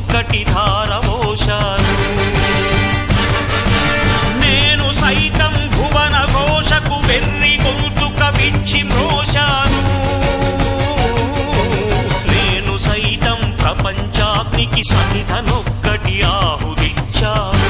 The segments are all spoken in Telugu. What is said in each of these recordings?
నొక్కటి ధారవోశాను నేను సైతం భువన ఘోషకు వెర్రి గొంతుక విచ్చి మ్రోశాను నేను సైతం ప్రపంచాగ్నికి సమిధ నొక్కటి ఆహుదిచ్చాను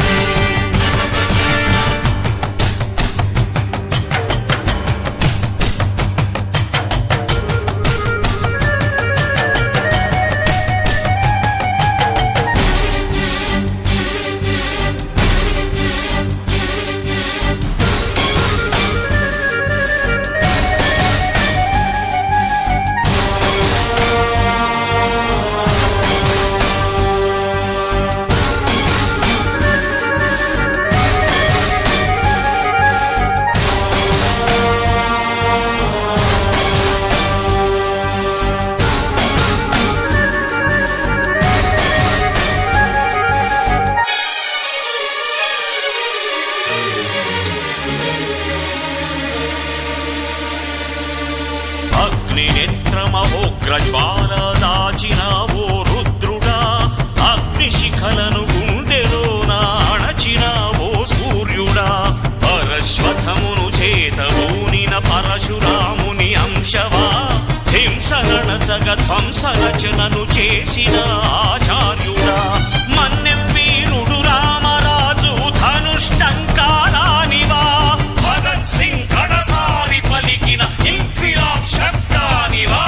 అగ్నినేత్రమహోగ్రజ్వాల దాచినావో రుద్రుడా అగ్నిశిఖలను గుండెలోన అణచినావో సూర్యుడా పరశ్వథమును చేతబూనిన పరశురాముని అంశవా హింసరణచగ ధ్వంసరచనను చేసిన ఆచార్యుడా మన్నెం వీరుడు రామరాజు ధనుష్టంకారానివా భగత్ సింగ్ కడసారి పలికిన ఇంక్విలాబ్ శబ్దానివా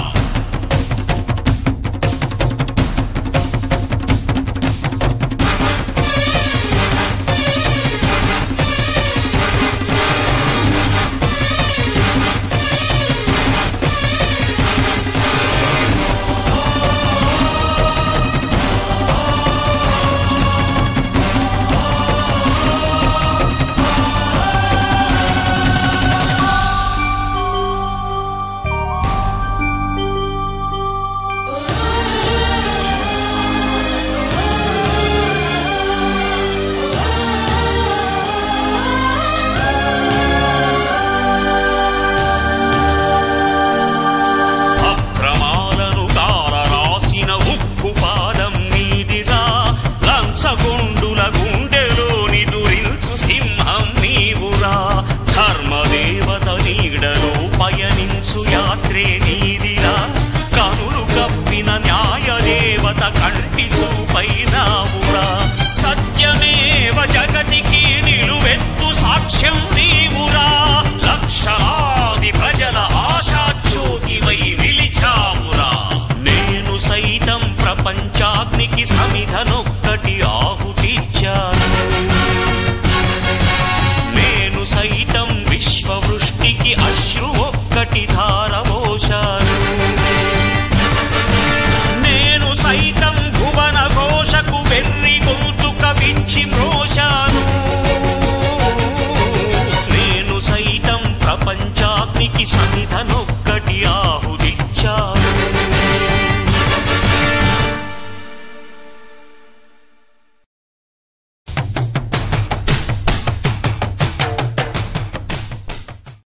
అక్రమాలను కార రాసిన ఉక్కు పాదం నీదిరా లంచగొండుల గుండెలోని దురించు సింహం నీవురా ధర్మదేవత నీడలో పయనించు యాత్రే నీదిరా కనులు కప్పిన న్యాయదేవత కంటి చూపైనావురా సత్యమేవ జగతికి నిలువెత్తు సాక్ష్యం నీవురా లక్షలాది ప్రజల ఆశాజ్యోతివై నిలిచావురా నేను సైతం ప్రపంచాగ్నికి సమిధనొక్కటి